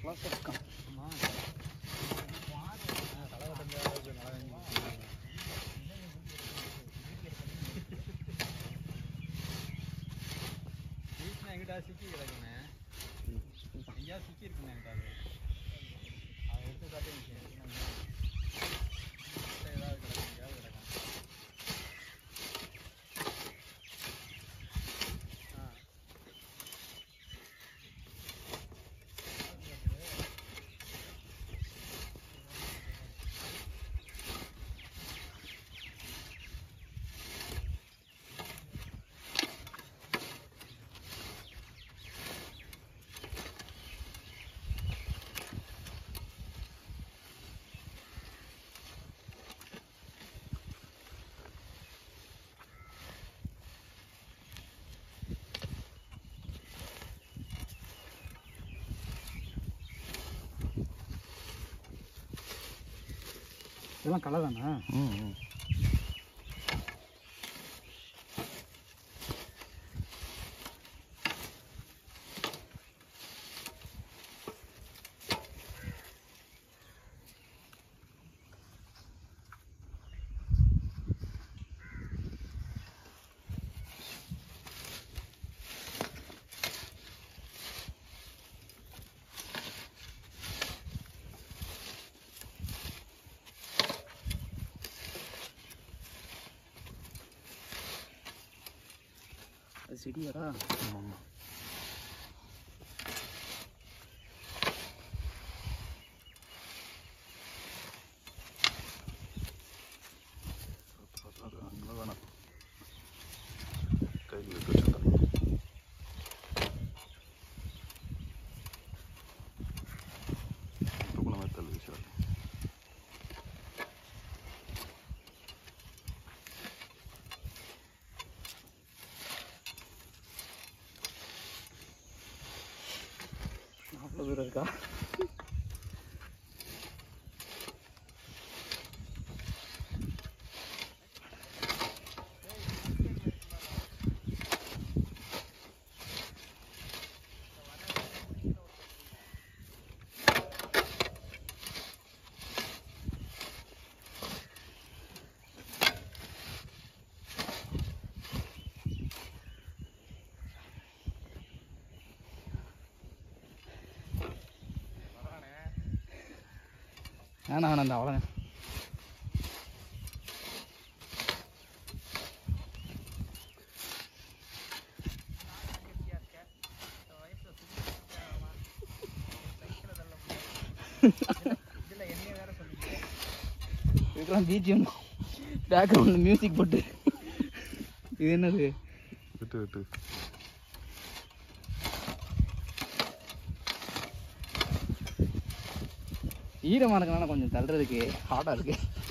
class இருக்கான் எங்கிட்ட சிக்கி கிடக்குண்ணே எங்கேயா சிக்கி இருக்குண்ணே என்கிட்ட அது அதை எடுத்து காட்டி ஏதாவது கிடக்கும் எங்கேயாவது கிடக்கும் ஆ இதெல்லாம் களை தானே ம் ம் அது செடியாடா ஆமாம் அது அங்கே வேணாம் கையில் எடுத்து வச்சுருந்தேன் தூக்குன மாதிரி தள்ளி வச்சு அவ்வளோ தூரம் இருக்கா வேணாம் வேணாம் இந்த அவ்வளோ இதுக்கெல்லாம் பிஜிஎம் பேக்ரவுண்ட் மியூசிக் போட்டு இது என்னது விட்டு விட்டு ஈரமாக இருக்கனால கொஞ்சம் தள்ளுறதுக்கு ஹார்டாக இருக்கு